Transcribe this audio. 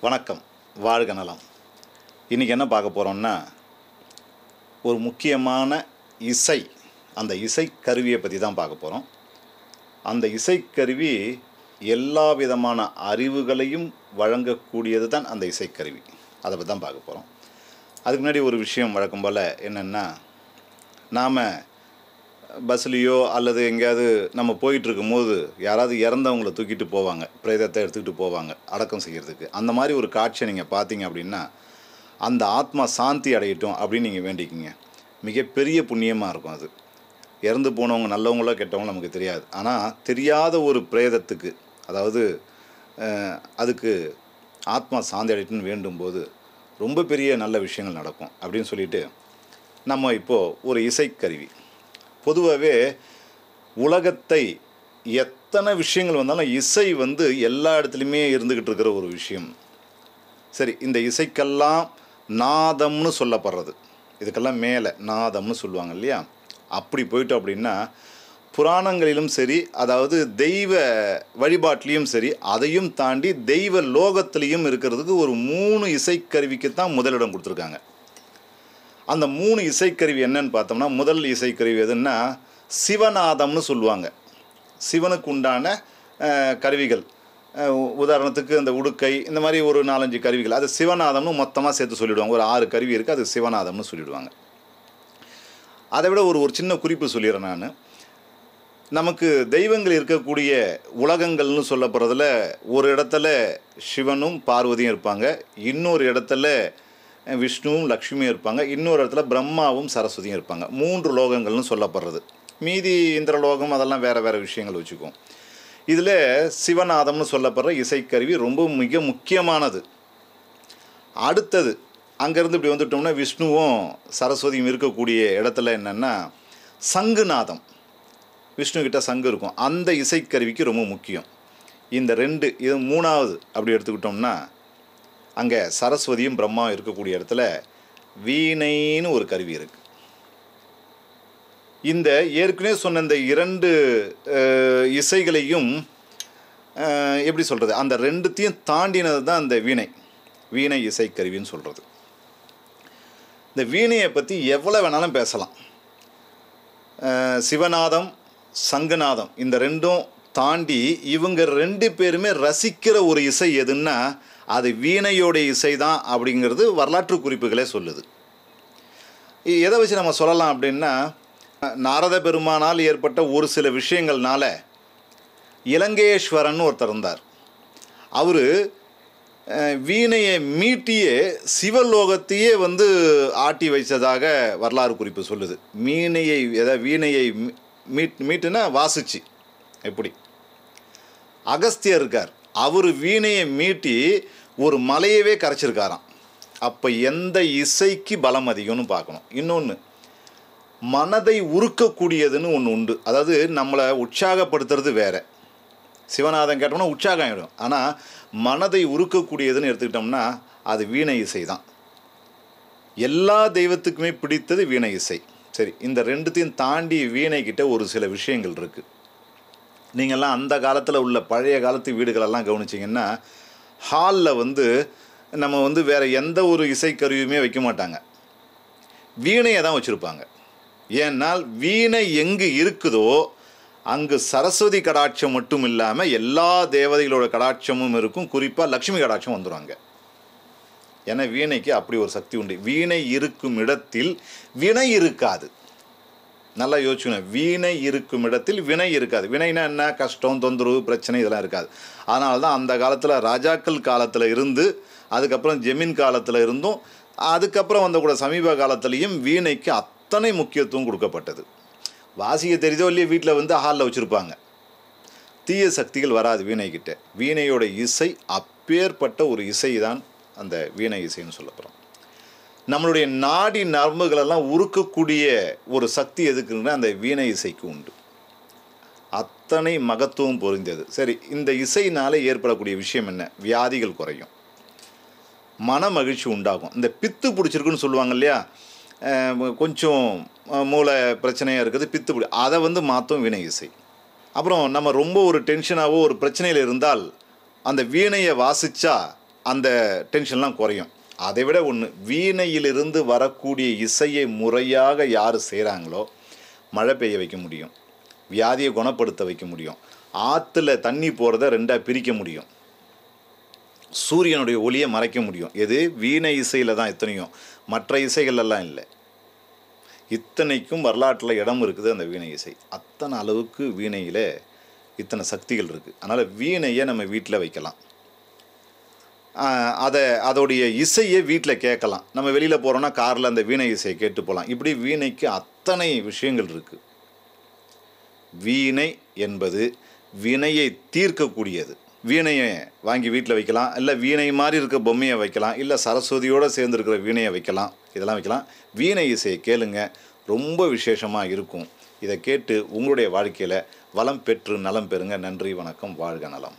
வணக்கம் வாழ்க நலம் இன்றைக்கி என்ன பார்க்க போகிறோம்னா ஒரு முக்கியமான இசை அந்த இசை கருவியை பற்றி தான் பார்க்க போகிறோம் அந்த இசைக்கருவி எல்லா விதமான அறிவுகளையும் வழங்கக்கூடியது தான் அந்த இசைக்கருவி அதை பற்றி தான் பார்க்க போகிறோம் அதுக்கு முன்னாடி ஒரு விஷயம் வழக்கம் போல் என்னென்னா நாம் பஸ்லேயோ அல்லது எங்கேயாவது நம்ம போயிட்டு இருக்கும்போது யாராவது இறந்தவங்கள தூக்கிட்டு போவாங்க பிரேதத்தை எடுத்துக்கிட்டு போவாங்க அடக்கம் செய்கிறதுக்கு அந்த மாதிரி ஒரு காட்சியை நீங்கள் பார்த்தீங்க அப்படின்னா அந்த ஆத்மா சாந்தி அடையட்டும் அப்படின்னு நீங்கள் வேண்டிக்கிங்க மிகப்பெரிய புண்ணியமாக இருக்கும் அது இறந்து போனவங்க நல்லவங்களோ கெட்டவங்களோ நமக்கு தெரியாது ஆனால் தெரியாத ஒரு பிரேதத்துக்கு அதாவது அஹ், அதுக்கு ஆத்மா சாந்தி அடையட்டும்னு வேண்டும்போது ரொம்ப பெரிய நல்ல விஷயங்கள் நடக்கும் அப்படின்னு சொல்லிட்டு நம்ம இப்போது ஒரு இசைக்கருவி பொதுவாகவே உலகத்தை எத்தனை விஷயங்கள் வந்தாலும் இசை வந்து எல்லா இடத்துலையுமே இருந்துக்கிட்டு இருக்கிற ஒரு விஷயம் சரி இந்த இசைக்கெல்லாம் நாதம்னு சொல்லப்படுறது இதுக்கெல்லாம் மேலே நாதம்னு சொல்லுவாங்க இல்லையா அப்படி போயிட்டோம் அப்படின்னா புராணங்களிலும் சரி அதாவது தெய்வ வழிபாட்டிலையும் சரி அதையும் தாண்டி தெய்வ லோகத்திலையும் இருக்கிறதுக்கு ஒரு மூணு இசைக்கருவிக்கு தான் முதலிடம் கொடுத்துருக்காங்க அந்த மூணு இசைக்கருவி என்னன்னு பார்த்தோம்னா முதல் இசைக்கருவி எதுன்னா சிவநாதம்னு சொல்லுவாங்க சிவனுக்கு உண்டான அஹ், கருவிகள் அஹ், உ- உதாரணத்துக்கு அந்த உடுக்கை இந்த மாதிரி ஒரு நாலஞ்சு கருவிகள் அது சிவநாதம்னு மொத்தமாக சேர்த்து சொல்லிடுவாங்க ஒரு ஆறு கருவி இருக்குது அது சிவநாதம்னு சொல்லிடுவாங்க அதை விட ஒரு ஒரு சின்ன குறிப்பு சொல்லிடுறேன் நான் நமக்கு தெய்வங்கள் இருக்கக்கூடிய உலகங்கள்னு சொல்லப்படுறதுல ஒரு இடத்துல சிவனும் பார்வதியும் இருப்பாங்க இன்னொரு இடத்துல அஹ், விஷ்ணுவும் லக்ஷ்மியும் இருப்பாங்க இன்னொரு இடத்துல பிரம்மாவும் சரஸ்வதியும் இருப்பாங்க மூன்று லோகங்கள்னு சொல்லப்படுறது மீதி இந்திரலோகம் அதெல்லாம் வேறு வேறு விஷயங்கள் வச்சுக்குவோம் இதில் சிவநாதம்னு சொல்லப்படுற இசைக்கருவி ரொம்ப மிக முக்கியமானது அடுத்தது அங்கேருந்து இப்படி வந்துட்டோம்னா விஷ்ணுவும் சரஸ்வதியும் இருக்கக்கூடிய இடத்துல என்னென்னா சங்குநாதம் விஷ்ணு கிட்ட சங்கு இருக்கும் அந்த இசைக்கருவிக்கு ரொம்ப முக்கியம் இந்த ரெண்டு இது மூணாவது அப்படி எடுத்துக்கிட்டோம்னா அங்கே சரஸ்வதியும் பிரம்மாவும் இருக்கக்கூடிய இடத்துல வீணைன்னு ஒரு கருவி இருக்குது இந்த ஏற்கனவே சொன்ன இந்த இரண்டு அஹ், இசைகளையும் அஹ், எப்படி சொல்கிறது அந்த ரெண்டுத்தையும் தாண்டினது தான் அந்த வீணை வீணை இசைக்கருவின்னு சொல்கிறது இந்த வீணையை பற்றி எவ்வளோ வேணாலும் பேசலாம் அஹ், சிவநாதம் சங்கநாதம் இந்த ரெண்டும் தாண்டி இவங்க ரெண்டு பேருமே ரசிக்கிற ஒரு இசை எதுன்னா அது வீணையோட இசை தான் அப்படிங்கிறது வரலாற்று குறிப்புகளே சொல்லுது இ- எதை வச்சு நம்ம சொல்லலாம் அப்படின்னா நாரத பெருமானால் ஏற்பட்ட ஒரு சில விஷயங்கள்னால இலங்கேஸ்வரன் ஒருத்தர் இருந்தார் அவர் வீணையை மீட்டியே சிவலோகத்தையே வந்து ஆட்டி வைச்சதாக வரலாறு குறிப்பு சொல்லுது மீனையை எதை வீணையை மீ- மீட் மீட்டுனா வாசிச்சு எப்படி அகஸ்தியர் இருக்கார் அவர் வீணையை மீட்டி ஒரு மலையவே கரைச்சிருக்காராம் அப்போ எந்த இசைக்கு பலம் அதிகம்னு பார்க்கணும் இன்னொன்று மனதை உருக்கக்கூடியதுன்னு ஒன்று உண்டு அதாவது நம்மளை உற்சாகப்படுத்துறது வேற சிவநாதன் கேட்டோம்னா உற்சாகம் ஆகிடும் ஆனால் மனதை உருக்கக்கூடியதுன்னு எடுத்துக்கிட்டோம்னா அது வீணை இசை தான் எல்லா தெய்வத்துக்குமே பிடித்தது வீணை இசை சரி இந்த ரெண்டுத்தையும் தாண்டி வீணை கிட்ட ஒரு சில விஷயங்கள் இருக்குது நீங்கள்லாம் அந்த காலத்தில் உள்ள பழைய காலத்து வீடுகளெல்லாம் கவனிச்சிங்கன்னா ஹாலில் வந்து நம்ம வந்து வேறு எந்த ஒரு இசைக்கருவியுமே வைக்க மாட்டாங்க வீணையை தான் வச்சுருப்பாங்க ஏன்னால் வீணை எங்கு இருக்குதோ அங்கு சரஸ்வதி கடாட்சம் மட்டும் இல்லாமல் எல்லா தேவதைகளோட கடாட்சமும் இருக்கும் குறிப்பாக லக்ஷ்மி கடாட்சம் வந்துடுவாங்க ஏன்னா வீணைக்கு அப்படி ஒரு சக்தி உண்டு வீணை இருக்கும் இடத்தில் வினை இருக்காது நல்லா யோசிச்சுக்கணும் வீணை இருக்கும் இடத்தில் வினை இருக்காது வினைனா என்ன கஷ்டம் தொந்தரவு பிரச்சனை இதெல்லாம் இருக்காது அதனால தான் அந்த காலத்தில் ராஜாக்கள் காலத்தில் இருந்து அதுக்கப்புறம் ஜெமீன் காலத்தில் இருந்தும் அதுக்கப்புறம் வந்த கூட சமீப காலத்துலேயும் வீணைக்கு அத்தனை முக்கியத்துவம் கொடுக்கப்பட்டது வாசிக்க தெரியுதோ இல்லையோ வீட்டில் வந்து ஹாலில் வச்சுருப்பாங்க தீய சக்திகள் வராது வீணைக்கிட்ட வீணையோட இசை அப்பேற்பட்ட ஒரு இசை தான் அந்த வீணை இசைன்னு சொல்லப்படுறோம் நம்மளுடைய நாடி நரம்புகளெல்லாம் உருக்கக்கூடிய ஒரு சக்தி எதுக்குன்னா அந்த வீணை இசைக்கு உண்டு அத்தனை மகத்துவம் பொருந்தது சரி இந்த இசையினால ஏற்படக்கூடிய விஷயம் என்ன வியாதிகள் குறையும் மன மகிழ்ச்சி உண்டாகும் இந்த பித்து பிடிச்சிருக்குன்னு சொல்லுவாங்க இல்லையா அஹ் கொஞ்சம் அஹ் மூளை பிரச்சனையாக இருக்குது பித்து பிடி அதை வந்து மாற்றும் வீணை இசை அப்புறம் நம்ம ரொம்ப ஒரு டென்ஷனாகவோ ஒரு பிரச்சனையில் இருந்தால் அந்த வீணையை வாசித்தா அந்த டென்ஷன்லாம் குறையும் அதை விட ஒன்று வீணையிலிருந்து வரக்கூடிய இசையை முறையாக யார் செய்கிறாங்களோ மழை பெய்ய வைக்க முடியும் வியாதியை குணப்படுத்த வைக்க முடியும் ஆற்றுல தண்ணி போகிறத ரெண்டாக பிரிக்க முடியும் சூரியனுடைய ஒளியை மறைக்க முடியும் எது வீணை இசையில் தான் இத்தனையும் மற்ற இசைகளெல்லாம் இல்லை இத்தனைக்கும் வரலாற்றில் இடம் இருக்குது அந்த வீணை இசை அத்தனை அளவுக்கு வீணையில் இத்தனை சக்திகள் இருக்குது அதனால் வீணையை நம்ம வீட்டில் வைக்கலாம் ஆஹ் அதை அதோடைய இசையை வீட்டில் கேட்கலாம் நம்ம வெளியில் போகிறோன்னா காரில் அந்த வீணை இசையை கேட்டு போகலாம் இப்படி வீணைக்கு அத்தனை விஷயங்கள் இருக்குது வீணை என்பது வினையை தீர்க்கக்கூடியது வீணையை வாங்கி வீட்டில் வைக்கலாம் இல்லை வீணை மாதிரி இருக்க பொம்மையை வைக்கலாம் இல்லை சரஸ்வதியோடு சேர்ந்து இருக்கிற வீணையை வைக்கலாம் இதெல்லாம் வைக்கலாம் வீணை இசையை கேளுங்க ரொம்ப விசேஷமாக இருக்கும் இதை கேட்டு உங்களுடைய வாழ்க்கையில் வளம் பெற்று நலம் பெறுங்க நன்றி வணக்கம் வாழ்க நலம்